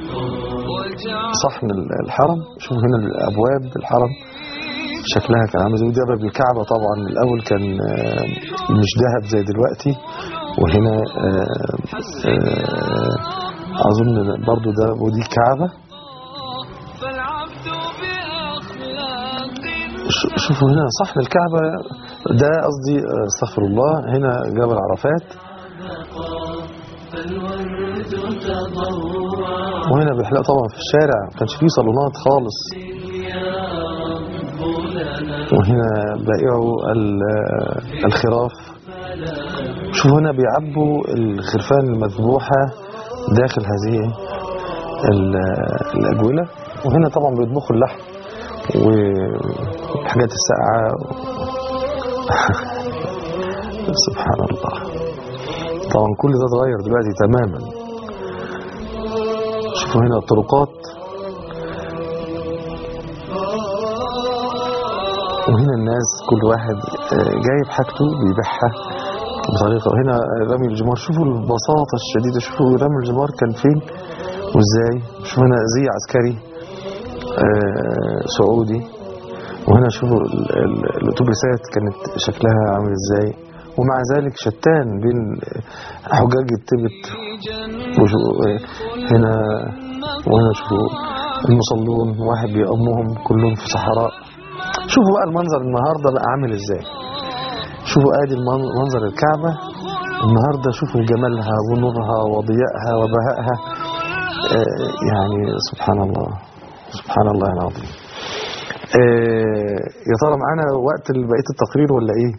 S2: صحن ال- الحرم شوفوا هنا الأبواب الحرم شكلها كان عامل زي ده باب الكعبة طبعا الأول كان آه، مش ذهب زي دلوقتي وهنا آه، آه، أظن برضو ده ودي كعبة
S1: فالعبد بأخلاق
S2: ش- شوفوا هنا صحن الكعبة ده قصدي آه، استغفر الله هنا جبل عرفات وهنا بيحلق طبعا في الشارع ما كانش فيه صالونات خالص وهنا بائعوا ال- آه، الخراف شوفوا هنا بيعبوا الخرفان المذبوحة داخل هذه ال- آه، الأجولة وهنا طبعا بيطبخوا اللحم والحاجات الساقعة سبحان الله طبعا كل ده اتغير دلوقتي تماما شوفوا هنا الطرقات وهنا الناس كل واحد آه، جايب حاجته بيبيعها بطريقة هنا رمي الجمار شوفوا البساطة الشديدة شوفوا رمي الجمار كان فين وازاي شوفوا هنا زي عسكري آه، سعودي وهنا شوفوا ال- ال- الاتوبيسات كانت شكلها عامل ازاي ومع ذلك شتان بين حجاج التبت وشو- هنا وهنا شوفوا المصلون واحد بيأمهم كلهم في صحراء شوفوا بقى المنظر النهارده بقى عامل ازاي شوفوا ادي المن- منظر الكعبة النهارده شوفوا جمالها ونورها وضيائها وبهائها آه، يعني سبحان الله سبحان الله العظيم آه، يا ترى معانا وقت بقيه التقرير ولا ايه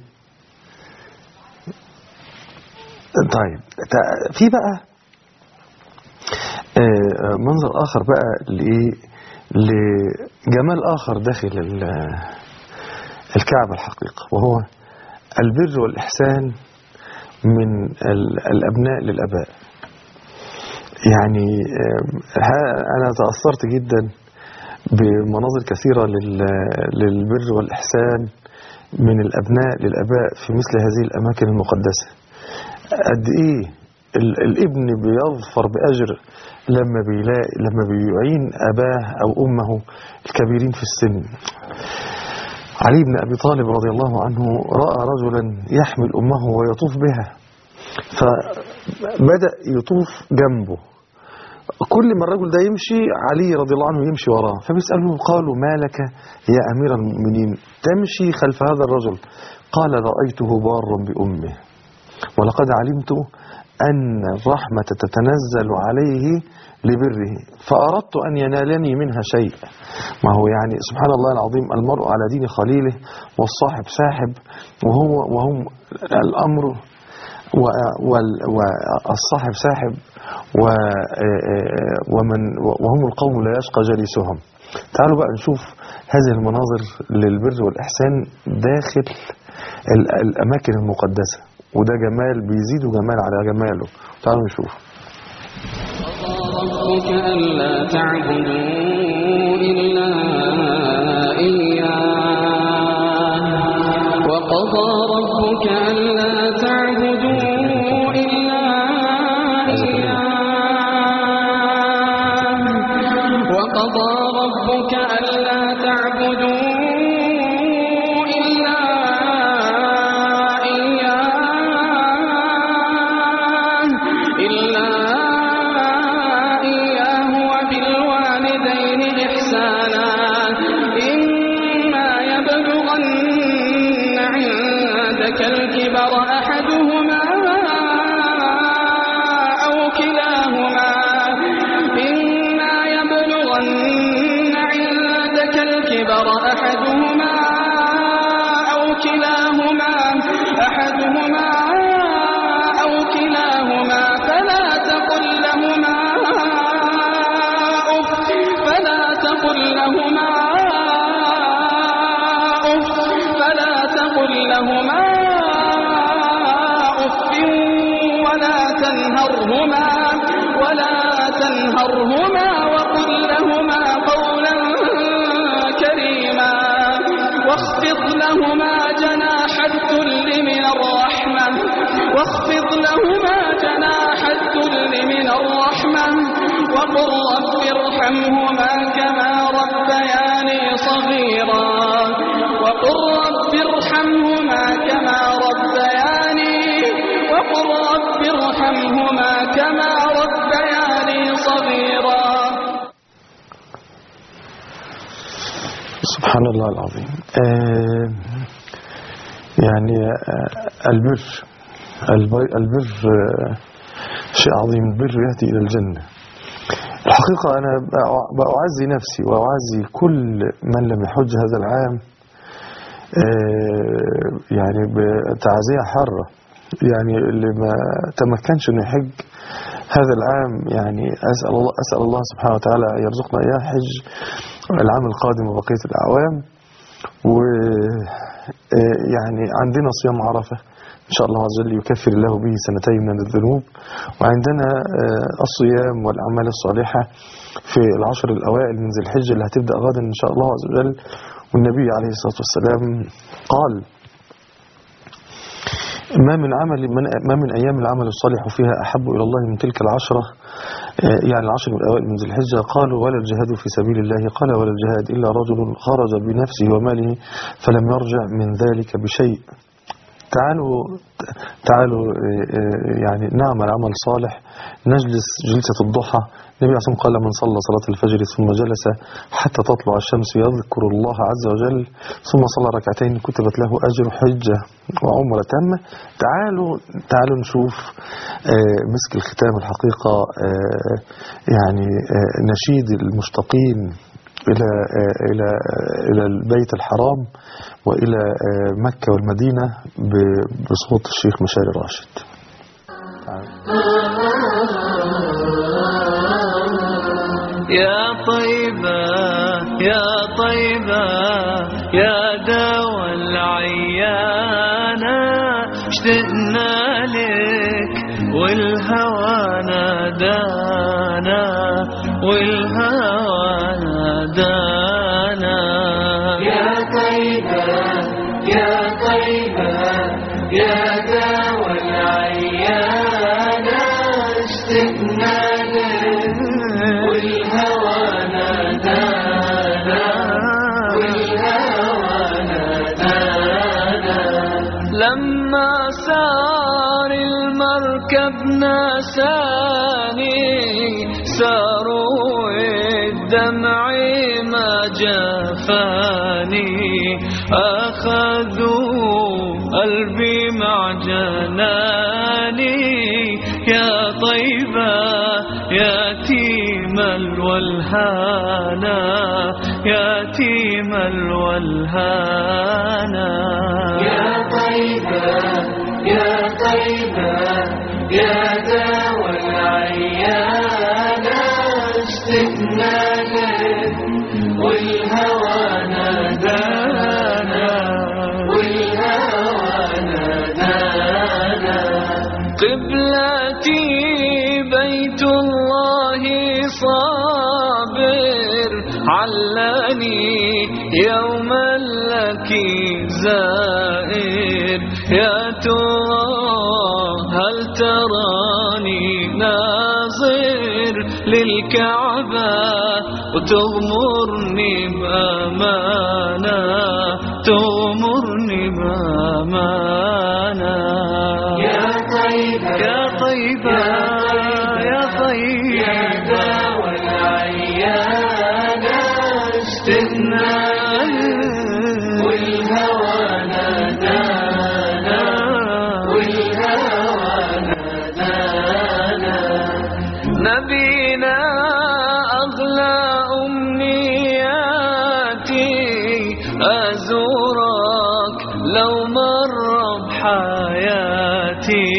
S2: طيب تع- في بقى آه، منظر اخر بقى لايه لجمال اخر داخل ال- الكعبه الحقيقه وهو البر والاحسان من ال- الابناء للاباء يعني آه، ها- انا تاثرت جدا بمناظر كثيرة لل- للبر والإحسان من الأبناء للأباء في مثل هذه الأماكن المقدسة قد إيه ال- الابن بيظفر بأجر لما بيلاقي لما بيعين أباه أو أمه الكبيرين في السن علي بن أبي طالب رضي الله عنه رأى رجلا يحمل أمه ويطوف بها فبدأ يطوف جنبه كل ما الرجل ده يمشي علي رضي الله عنه يمشي وراه فبيسألوه قالوا ما لك يا أمير المؤمنين تمشي خلف هذا الرجل قال رأيته بارا بأمه ولقد علمت أن الرحمة تتنزل عليه لبره فأردت أن ينالني منها شيء ما هو يعني سبحان الله العظيم المرء على دين خليله والصاحب ساحب وهو وهم الأمر و- وال- والصاحب ساحب و- ومن وهم القوم لا يشقى جليسهم تعالوا بقى نشوف هذه المناظر للبر والإحسان داخل ال- الأماكن المقدسة وده جمال بيزيد جمال على جماله تعالوا نشوف
S9: ربك ألا تعبدوا إلا إياه وقضى ربك ألا تعبدوا إلا إياه وقضى ربك ألا عندك الكبر أحدهما أو كلاهما إما يبلغن عندك الكبر أحدهما أو كلاهما أحدهما أو كلاهما فلا تقل لهما أف فلا تقل لهما أف فلا تقل لهما أف ولا تنهرهما ولا تنهرهما وقل لهما قولا كريما واخفض لهما جناح الذل من الرحمة واخفض لهما جناح الذل من الرحمة وقل رب ارحمهما كما ربياني صغيرا وقل رب ارحمهما كما ربياني وقل رب ارحمهما كما ربياني صغيرا
S2: سبحان الله العظيم آه يعني آه البر البر, البر آه شيء عظيم البر يهدي إلى الجنة الحقيقة أنا بأع- بأعزي نفسي وأعزي كل من لم يحج هذا العام آه يعني بتعزية حارة يعني اللي ما تمكنش انه يحج هذا العام يعني أسأل الله, أسأل الله سبحانه وتعالى أن يرزقنا إياه حج العام القادم وبقية الأعوام و آه، يعني عندنا صيام عرفة إن شاء الله عز وجل يكفر الله به سنتين من الذنوب وعندنا آه، الصيام والأعمال الصالحة في العشر الأوائل من ذي الحجة اللي هتبدأ غدا إن شاء الله عز وجل والنبي عليه الصلاة والسلام قال ما من عمل من ما من أيام العمل الصالح فيها أحب إلى الله من تلك العشرة آه، يعني العشر الأوائل من ذي الحجة قالوا ولا الجهاد في سبيل الله قال ولا الجهاد إلا رجل خرج بنفسه وماله فلم يرجع من ذلك بشيء تعالوا تعالوا آه، آه، يعني نعمل عمل صالح نجلس جلسة الضحى النبي عليه الصلاة والسلام قال من صلى صلاة الفجر ثم جلس حتى تطلع الشمس يذكر الله عز وجل ثم صلى ركعتين كتبت له أجر حجة وعمرة تامة تعالوا تعالوا نشوف آه، مسك الختام الحقيقة آه، يعني آه، نشيد المشتاقين إلى آه، إلى آه، إلى البيت الحرام وإلى آه، مكة والمدينة ب- بصوت الشيخ مشاري راشد
S1: يا طيبة يا طيبة يا دوا العيانة اشتقنا لك والهوى نادانا والهوى نادانا يا طيبة يا طيبة يا دوا العيانة اشتقنا لك والهوى نادانا والهوى نادانا لما سار المركب ناساني ساروا الدمع ما جفاني أخذوا قلبي مع جناني يا طيبة يتيم الولهانا يتيم الولهانا يا طيبة يا طيبة يا دوا العيانا اشتقنا لك والهوى نادانا والهوى نادانا قبلتي بيت الله صابر علاني يوما لك زائر يا ترى هل تراني ناظر للكعبة وتغمرني بأمانة تغمرني بأمانة يا طيبة يا طيبة يا طيبة يا داوى العيانة اشتقنا والهوى نادانا أزورك لو مر بحياتي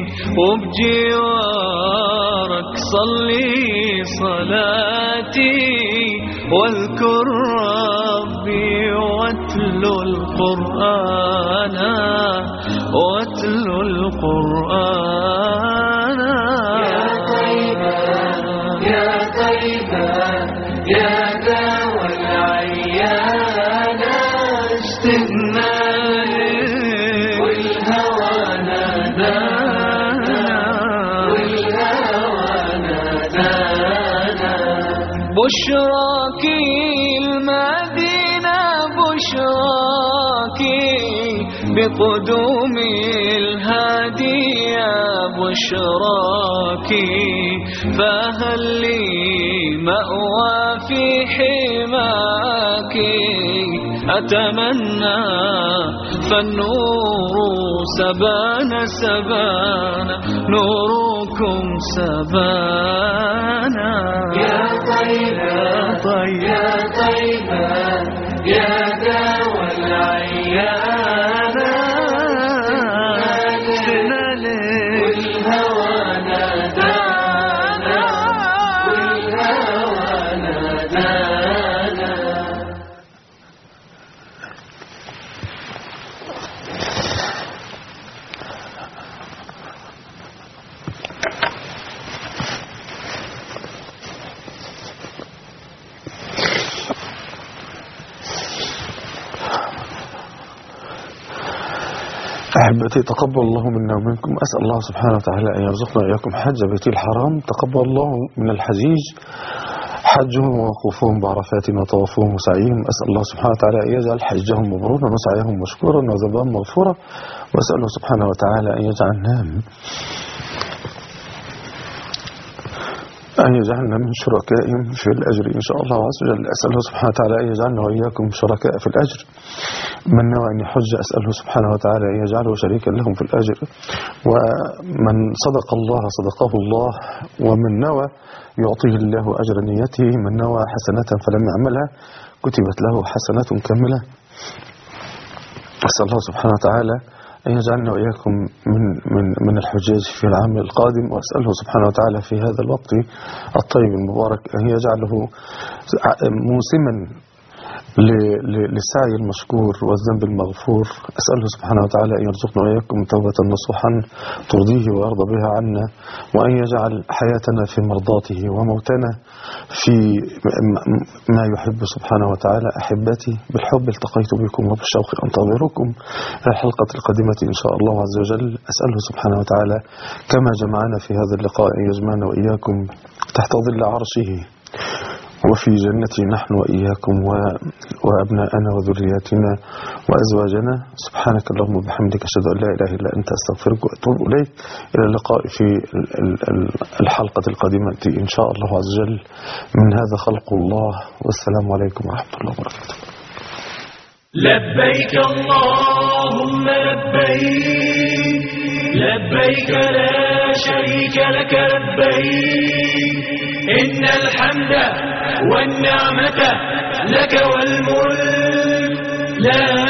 S1: وبجوارك صلي صلاتي واذكر ربي واتلو القرآن واتلو القرآن يا طيبا يا طيبا يا داوى العيان اشتقنا والهوى نادانا والهوى نادانا بشراك المدينة بشراك بقدوم الهادي يا بشراك فهل لي مأوى في حماك أتمنى فالنور سبان سبان نوركم سبانا يا طيبا يا طيبا يا داوى العيان والهوى نادانا والهوى نادانا
S2: أحبتي تقبل الله منا ومنكم أسأل الله سبحانه وتعالى أن يرزقنا إياكم حج بيتي الحرام تقبل الله من الحجيج حجهم ووقوفهم بعرفات وطوافهم وسعيهم أسأل الله سبحانه وتعالى أن يجعل حجهم مبرورا وسعيهم مشكورا وذنبهم مغفورا وأسأله سبحانه وتعالى أن يجعلنا أن يجعلنا من شركائهم في الأجر إن شاء الله عز وجل أسأله سبحانه وتعالى أن يجعلنا وإياكم شركاء في الأجر من نوى أن يحج أسأله سبحانه وتعالى أن يجعله شريكا لهم في الأجر ومن صدق الله صدقه الله ومن نوى يعطيه الله أجر نيته من نوى حسنة فلم يعملها كتبت له حسنة كاملة أسأل الله سبحانه وتعالى أن يجعلنا وإياكم من, من, من الحجاج في العام القادم وأسأله سبحانه وتعالى في هذا الوقت الطيب المبارك أن يجعله موسما ل- ل- للسعي المشكور والذنب المغفور أسأله سبحانه وتعالى أن يرزقنا وإياكم توبة نصوحا ترضيه ويرضى بها عنا وأن يجعل حياتنا في مرضاته وموتنا في م- م- ما يحب سبحانه وتعالى أحبتي بالحب التقيت بكم وبالشوق أنتظركم إلى الحلقة القادمة إن شاء الله عز وجل أسأله سبحانه وتعالى كما جمعنا في هذا اللقاء أن يجمعنا وإياكم تحت ظل عرشه وفي جنتي نحن وإياكم و... وأبناءنا وذرياتنا وأزواجنا سبحانك اللهم وبحمدك أشهد أن لا إله إلا أنت أستغفرك وأتوب إليك إلى اللقاء في ال- ال- ال- الحلقة القادمة إن شاء الله عز وجل من هذا خلق الله والسلام عليكم ورحمة الله وبركاته
S4: لبيك اللهم لبيك لبيك لا شريك لك لبيك إن الحمد والنعمة لك والملك لا